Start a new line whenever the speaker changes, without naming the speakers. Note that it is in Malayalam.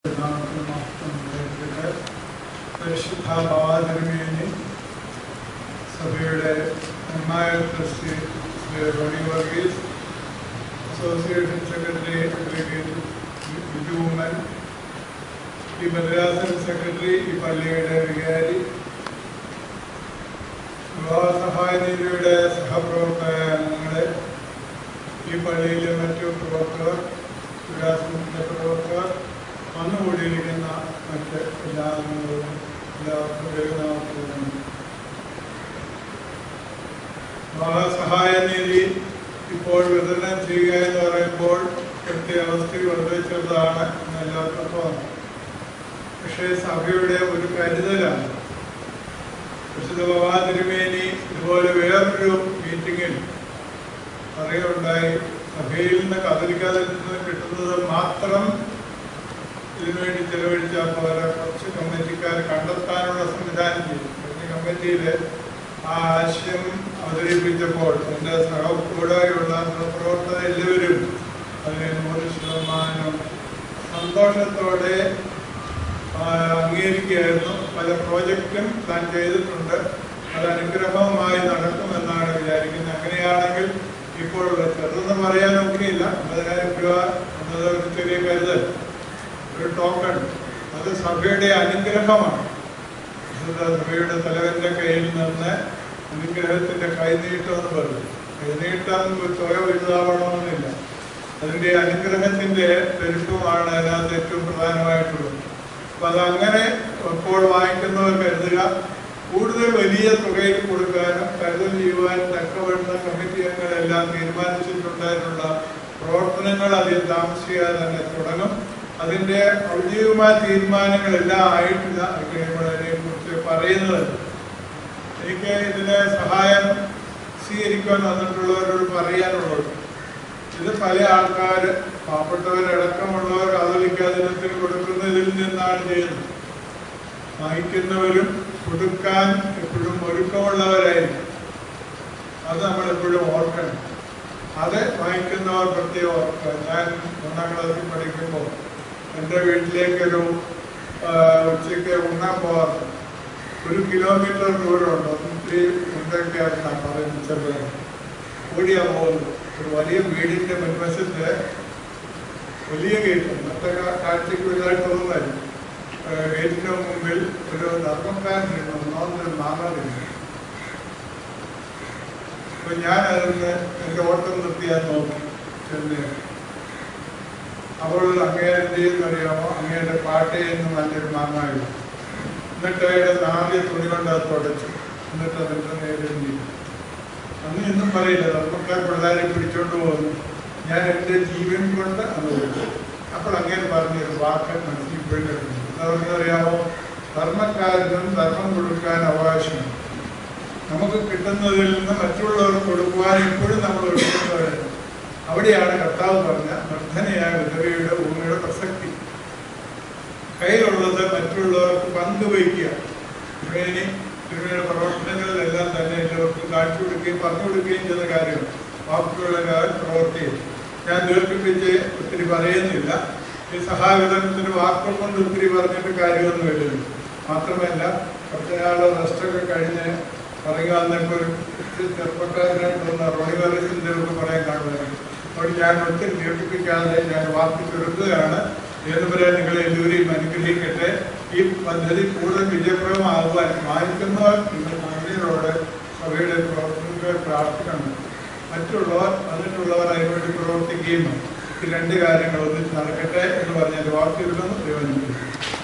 നാമത്തിന് മഹത്വം നൽകട്ടെ. പരിശുദ്ധ ഭാവാതിരുമേനി സഭയുടെ നിർണായ trustee Shri Roni Varghese association secretary advocate Biju Oommen ഈ മദ്രാസൻ സെക്രട്ടറി ഈ പള്ളിയുടെ വികാരി വിവാഹ സഹായ നിധിയുടെ സഹപ്രവർത്തക അംഗങ്ങളെ ഈ പള്ളിയിലെ മറ്റു പ്രവർത്തകർ വികാസത്തിന്റെ പ്രവർത്തകർ വന്നുകൂടിയിരിക്കുന്ന മറ്റ് എല്ലാ അംഗങ്ങളും എല്ലാവർക്കും ദൈവനാമത്തിലും വിവാഹ സഹായ നിധി ഇപ്പോൾ വിതരണം ചെയ്യുക എന്ന് പറയുമ്പോൾ ഇപ്പോഴത്തെ അവസ്ഥയിൽ വളരെ ചെറുതാണ് എന്ന് എല്ലാവർക്കും തോന്നുന്നു പക്ഷേ സഭയുടെ ഒരു കരുതലാണ് വിശുദ്ധ ഭഗവാൻ തിരുമേനി ഇതുപോലെ വേറൊരു മീറ്റിങ്ങിൽ പറയുകയുണ്ടായി സഭയിൽ നിന്ന് കതലിക്കാതെ നിന്ന് കിട്ടുന്നത് മാത്രം ഇതിനുവേണ്ടി ചെലവഴിച്ചാൽ പോലെ കുറച്ച് കമ്മിറ്റിക്കാർ കണ്ടെത്താനുള്ള സംവിധാനം ചെയ്തു കഴിഞ്ഞ കമ്മിറ്റിയിൽ ആ ആശയം അവതരിപ്പിച്ചപ്പോൾ എൻ്റെ സഹകൂടെയുള്ള സഹപ്രവർത്തകർ എല്ലാവരും അതിനെ നൂറ് ശതമാനം സന്തോഷത്തോടെ ആ, അംഗീകരിക്കുകയായിരുന്നു പല പ്രോജക്റ്റും പ്ലാൻ ചെയ്തിട്ടുണ്ട് അത് അനുഗ്രഹമായി നടക്കുമെന്നാണ് വിചാരിക്കുന്നത് അങ്ങനെയാണെങ്കിൽ ഇപ്പോൾ ചെറുതെന്ന് പറയാൻ ഒക്കെയില്ല അമ്പതിനായിരം രൂപ എന്നത് ഒരു ചെറിയ കരുതൽ ഒരു ടോക്കൺ അത് സഭയുടെ അനുഗ്രഹമാണ് വിശുദ്ധ സഭയുടെ തലവന്റെ കയ്യിൽ നിന്ന് അനുഗ്രഹത്തിന്റെ കൈനീട്ടം എന്ന് പറയും കൈനീട്ടം തുക വലുതാവണമെന്നില്ല അതിന്റെ അനുഗ്രഹത്തിന്റെ പെരുപ്പമാണ് അതിനകത്ത് ഏറ്റവും പ്രധാനമായിട്ടുള്ളത് അപ്പൊ അതങ്ങനെ ഇപ്പോൾ വാങ്ങിക്കുന്നവർ കരുതുക കൂടുതൽ വലിയ തുകയിൽ കൊടുക്കാനും കരുതൽ ചെയ്യുവാനും തക്കവണ്ണ കമ്മിറ്റി അംഗങ്ങളെല്ലാം തീരുമാനിച്ചിട്ടുണ്ടായിട്ടുള്ള പ്രവർത്തനങ്ങൾ അധികം താമസിയാതെ തന്നെ തുടങ്ങും അതിന്റെ ഔദ്യോഗികമായ തീരുമാനങ്ങളെല്ലാം ആയിട്ടില്ല അത് കഴിയുമ്പോൾ അതിനെക്കുറിച്ച് പറയുന്നത് എനിക്ക് ഇതിന് സഹായം സ്വീകരിക്കാൻ വന്നിട്ടുള്ളവരോട് പറയാനുള്ളത് ഇത് പല ആൾക്കാർ പാവപ്പെട്ടവരടക്കമുള്ളവർ കാതലിക്കാതിനത്തിന് കൊടുക്കുന്നതിൽ നിന്നാണ് ചെയ്യുന്നത് വാങ്ങിക്കുന്നവരും കൊടുക്കാൻ എപ്പോഴും ഒരുക്കമുള്ളവരായിരിക്കും അത് നമ്മൾ എപ്പോഴും ഓർക്കണം അത് വാങ്ങിക്കുന്നവർ പ്രത്യേകം ഓർക്കുക ഞാൻ ഒന്നാം ക്ലാസ്സിൽ പഠിക്കുമ്പോൾ എൻ്റെ വീട്ടിലേക്കൊരു ആ, ഉച്ചയ്ക്ക് ഉണ്ണാൻ പോകാറുണ്ട് ഒരു കിലോമീറ്റർ ദൂരമുണ്ട് ഒത്തിരി എന്തൊക്കെയാണ് പറയുന്നത് ഓടിയാ പോകുന്നത് ഒരു വലിയ വീടിന്റെ മുൻവശത്ത് വലിയ ഗേറ്റ് മറ്റേ കാ- കാഴ്ചയ്ക്ക് വലുതായിട്ട് തോന്നുന്നതായിരുന്നു ഗേറ്റിന്റെ മുമ്പിൽ ഒരു ധർമ്മക്കാരൻ ഒന്നാമതൊരു മാറാറില്ല അപ്പൊ ഞാൻ അതിന് എന്റെ ഓട്ടം നിർത്തിയാൽ നോക്കി ചെന്ന് അപ്പോൾ അങ്ങേരുടെ അറിയാമോ അങ്ങയുടെ പാട്ടയെന്ന് നല്ലൊരു മാങ്ങായിരുന്നു എന്നിട്ട് അയാളുടെ നാല് തുണി കൊണ്ട് അത് തുടച്ചു എന്നിട്ട് അതിന്റെ നേരെ നീക്കി അന്ന് ഇന്നും പറയില്ല ധർമ്മക്കാർ പിള്ളേരെ പിടിച്ചോണ്ട് പോകുന്നു ഞാൻ എൻ്റെ ജീവൻ കൊണ്ട് അന്ന് വിട്ടു അപ്പോൾ അങ്ങനെ പറഞ്ഞൊരു വാക്ക് മനസ്സിൽ ഇപ്പോഴും കിട്ടുന്നു എന്താണെന്നറിയാമോ ധർമ്മക്കാരനും ധർമ്മം കൊടുക്കാൻ അവകാശമുണ്ട് നമുക്ക് കിട്ടുന്നതിൽ നിന്ന് മറ്റുള്ളവർക്ക് കൊടുക്കുവാൻ ഇപ്പോഴും നമ്മൾ എടുക്കുന്നവരാണ് അവിടെയാണ് കർത്താവ് പറഞ്ഞ നിർദ്ധനയായ വിധവയുടെ ഭൂമിയുടെ പ്രസക്തി കയ്യിലുള്ളത് മറ്റുള്ളവർക്ക് പങ്കുവയ്ക്കുക ഇവയിനി തിരുമേനിയുടെ പ്രവർത്തനങ്ങളിലെല്ലാം തന്നെ എല്ലാവർക്കും കാണിച്ചു കൊടുക്കുകയും പറഞ്ഞു കൊടുക്കുകയും ചെയ്ത കാര്യം വാക്കുകളുടെ കാര്യം പ്രവർത്തിയും ഞാൻ ദീർഘിപ്പിച്ച് ഒത്തിരി പറയുന്നില്ല ഈ സഹായവിതരണത്തിന് വാക്കുകൾ കൊണ്ട് ഒത്തിരി പറഞ്ഞിട്ട് കാര്യമൊന്നും വരുന്നു മാത്രമല്ല കുറച്ച് നാള് റെസ്റ്റൊക്കെ കഴിഞ്ഞ് ഇറങ്ങി വന്നപ്പോൾ ഒരു ഒത്തിരി ചെറുപ്പക്കാരനായിട്ട് വന്ന റോണി വർഗീസിന്റെ ഒക്കെ പറയാൻ കാണുമായിരുന്നു അതുകൊണ്ട് ഞാൻ ഒത്തിരി ദീർഘിപ്പിക്കാതെ ഞാൻ വാക്ക് ചുരുക്കുകയാണ് എന്ന് പറയാൻ നിങ്ങളെ എല്ലാവരെയും അനുഗ്രഹിക്കട്ടെ ഈ പദ്ധതി കൂടുതൽ വിജയപ്രദമാകുവാൻ വായിക്കുന്നവർ നിങ്ങൾ നന്ദിയോടെ സഭയുടെ പ്രവർത്തനങ്ങൾ പ്രാർത്ഥിക്കണം മറ്റുള്ളവർ വന്നിട്ടുള്ളവർ അതിനുവേണ്ടി പ്രവർത്തിക്കുകയും ഈ രണ്ട് കാര്യങ്ങൾ ഒന്നിച്ച് നടക്കട്ടെ എന്ന് പറഞ്ഞാൽ വാർത്തയിടുന്നു ദൈവം അനുഗ്രഹിക്കും